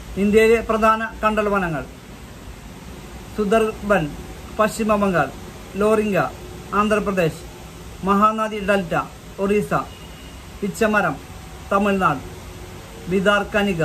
ഇന്ത്യയിലെ പ്രധാന കണ്ടൽ വനങ്ങൾ സുദർബൻ പശ്ചിമ ബംഗാൾ ലോറിംഗ ആന്ധ്രാപ്രദേശ് മഹാനദി ഡെൽറ്റ ഒറീസ പിച്ചമരം തമിഴ്നാട് ബിദാർ കനിക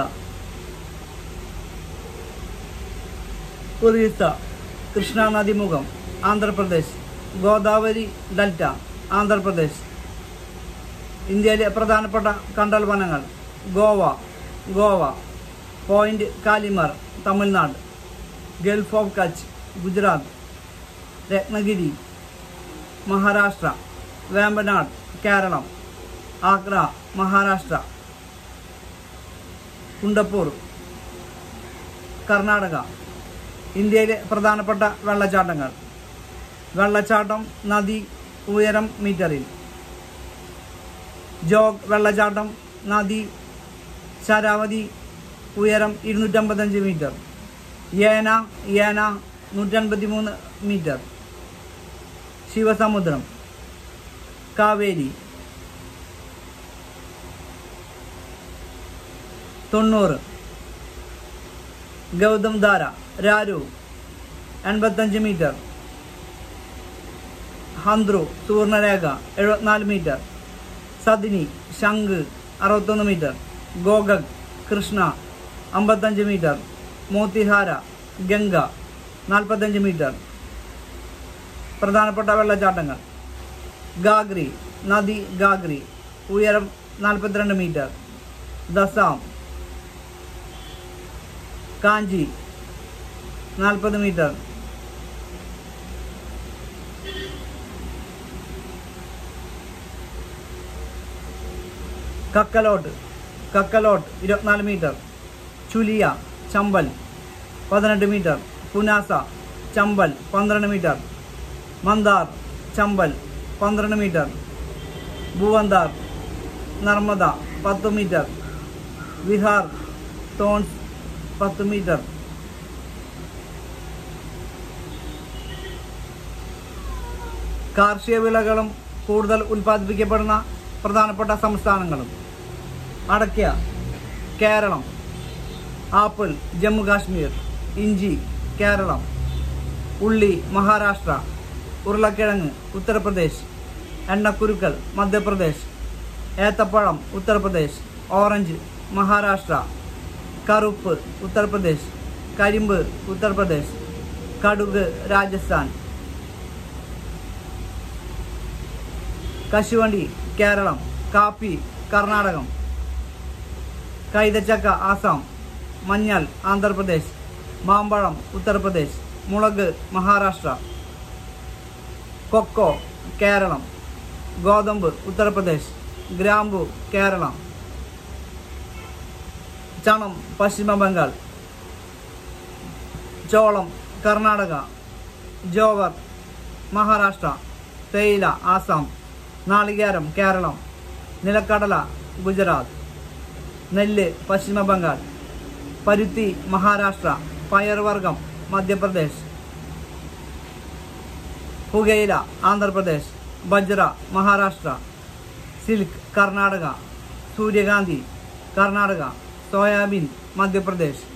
ഒറീസ കൃഷ്ണാനദിമുഖം ആന്ധ്രാപ്രദേശ് ഗോദാവരി ഡെൽറ്റ ആന്ധ്രാപ്രദേശ് ഇന്ത്യയിലെ പ്രധാനപ്പെട്ട കണ്ടൽ വനങ്ങൾ Goa Goa point Calimere Tamil Nadu gulf of Kutch Gujarat Ratnagiri Maharashtra Vembanad Keralam Agra Maharashtra Kundapur Karnataka ഇന്ത്യയിലെ പ്രധാനപ്പെട്ട വെള്ളച്ചാട്ടങ്ങൾ വെള്ളച്ചാട്ടം നദി ഉയരം മീറ്ററിൽ ജോഗ് വെള്ളച്ചാട്ടം നദി ശരാവതി ഉയരം ഇരുന്നൂറ്റമ്പത്തഞ്ച് മീറ്റർ ഏന ഏന നൂറ്റൻപത്തി മൂന്ന് മീറ്റർ ശിവസമുദ്രം കാവേരി തൊണ്ണൂറ് ഗൗതം ധാര രാരു എൺപത്തഞ്ച് മീറ്റർ ഹന്ത്രു സുവർണരേഖ എഴുപത്തിനാല് മീറ്റർ സദിനി ശംഖ് അറുപത്തൊന്ന് മീറ്റർ ഗോഗക് കൃഷ്ണ അമ്പത്തഞ്ച് മീറ്റർ മോത്തിഹാര ഗംഗ നാൽപ്പത്തഞ്ച് മീറ്റർ പ്രധാനപ്പെട്ട വെള്ളച്ചാട്ടങ്ങൾ ഗാഗ്രി നദി ഗാഗ്രി ഉയരം നാൽപ്പത്തിരണ്ട് മീറ്റർ ദസാം കാഞ്ചി നാൽപ്പത് മീറ്റർ കക്കലോട്ട് കക്കലോട്ട് ഇരുപത്തിനാല് മീറ്റർ ചുലിയ ചമ്പൽ പതിനെട്ട് മീറ്റർ പുനാസ ചമ്പൽ പന്ത്രണ്ട് മീറ്റർ മന്ദാർ ചമ്പൽ പന്ത്രണ്ട് മീറ്റർ ഭുവന്താർ നർമ്മദ പത്ത് മീറ്റർ വിഹാർ തോൺസ് പത്ത് മീറ്റർ കാർഷിക വിളകളും കൂടുതൽ ഉൽപ്പാദിപ്പിക്കപ്പെടുന്ന പ്രധാനപ്പെട്ട സംസ്ഥാനങ്ങളും അടയ്ക്ക കേരളം ആപ്പിൾ ജമ്മു കാശ്മീർ ഇഞ്ചി കേരളം ഉള്ളി മഹാരാഷ്ട്ര ഉരുളക്കിഴങ്ങ് ഉത്തർപ്രദേശ് എണ്ണക്കുരുക്കൾ മധ്യപ്രദേശ് ഏത്തപ്പഴം ഉത്തർപ്രദേശ് ഓറഞ്ച് മഹാരാഷ്ട്ര കറുപ്പ് ഉത്തർപ്രദേശ് കരിമ്പ് ഉത്തർപ്രദേശ് കടുക് രാജസ്ഥാൻ കശുവണ്ടി കേരളം കാപ്പി കർണാടകം കൈതച്ചക്ക ആസാം മഞ്ഞൾ ആന്ധ്രാപ്രദേശ് മാമ്പഴം ഉത്തർപ്രദേശ് മുളക് മഹാരാഷ്ട്ര കൊക്കോ കേരളം ഗോതമ്പ് ഉത്തർപ്രദേശ് ഗ്രാമ്പു കേരളം ചണം പശ്ചിമ ബംഗാൾ ചോളം കർണാടക ജോവർ മഹാരാഷ്ട്ര തേയില ആസാം നാളികേരം കേരളം നിലക്കടല ഗുജറാത്ത് നെല്ല് പശ്ചിമ ബംഗാൾ പരുത്തി മഹാരാഷ്ട്ര പയർവർഗം മധ്യപ്രദേശ് പുകയില ആന്ധ്രാപ്രദേശ് ബജ്ര മഹാരാഷ്ട്ര സിൽക്ക് കർണാടക സൂര്യകാന്തി കർണാടക സോയാബീൻ മധ്യപ്രദേശ്